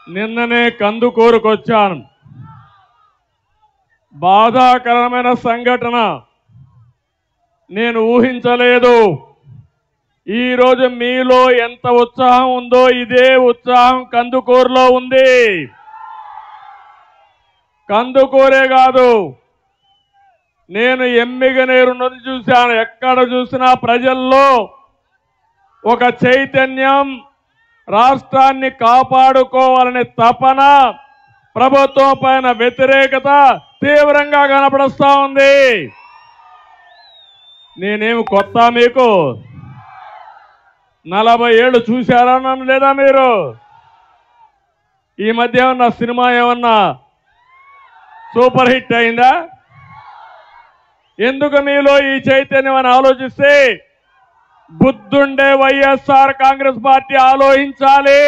నిన్ననే కందుకూరుకొచ్చాను బాధాకరమైన సంఘటన నేను ఊహించలేదు ఈరోజు మీలో ఎంత ఉత్సాహం ఉందో ఇదే ఉత్సాహం కందుకూరులో ఉంది కందుకూరే కాదు నేను ఎమ్మిగనేరు నది చూశాను ఎక్కడ చూసినా ప్రజల్లో ఒక చైతన్యం రాష్ట్రాన్ని కాపాడుకోవాలనే తపన ప్రభుత్వం పైన వ్యతిరేకత తీవ్రంగా కనపడుస్తా ఉంది నేనేమి కొత్త మీకు నలభై ఏళ్ళు చూశారా నన్ను లేదా మీరు ఈ మధ్య ఏమన్నా సినిమా ఏమన్నా సూపర్ హిట్ అయిందా ఎందుకు మీలో ఈ చైతన్యం అని ఆలోచిస్తే బుద్ధుండే వైఎస్ఆర్ కాంగ్రెస్ పార్టీ ఆలోచించాలి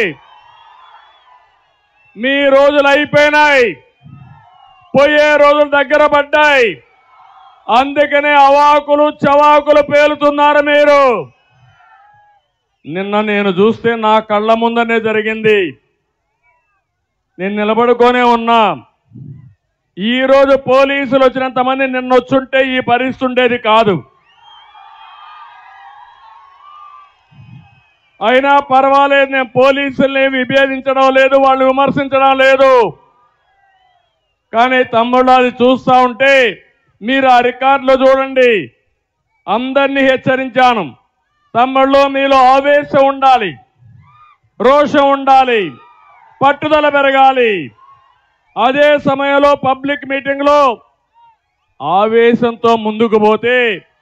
మీ రోజులు అయిపోయినాయి పోయే రోజులు దగ్గర పడ్డాయి అందుకనే అవాకులు చవాకులు పేలుతున్నారు మీరు నిన్న నేను చూస్తే నా కళ్ళ ముందనే జరిగింది నేను నిలబడుకొనే ఉన్నా ఈ రోజు పోలీసులు వచ్చినంత మంది నిన్న వచ్చుంటే ఈ పరిస్థితి ఉండేది కాదు అయినా పర్వాలేదు నేను పోలీసుల్ని విభేదించడం లేదు వాళ్ళు విమర్శించడం లేదు కానీ తమ్ముళ్ళు అది చూస్తా ఉంటే మీరు ఆ రికార్డులో చూడండి అందరినీ హెచ్చరించాను తమ్ముళ్ళు మీలో ఆవేశం ఉండాలి రోషం ఉండాలి పట్టుదల పెరగాలి అదే సమయంలో పబ్లిక్ మీటింగ్లో ఆవేశంతో ముందుకు పోతే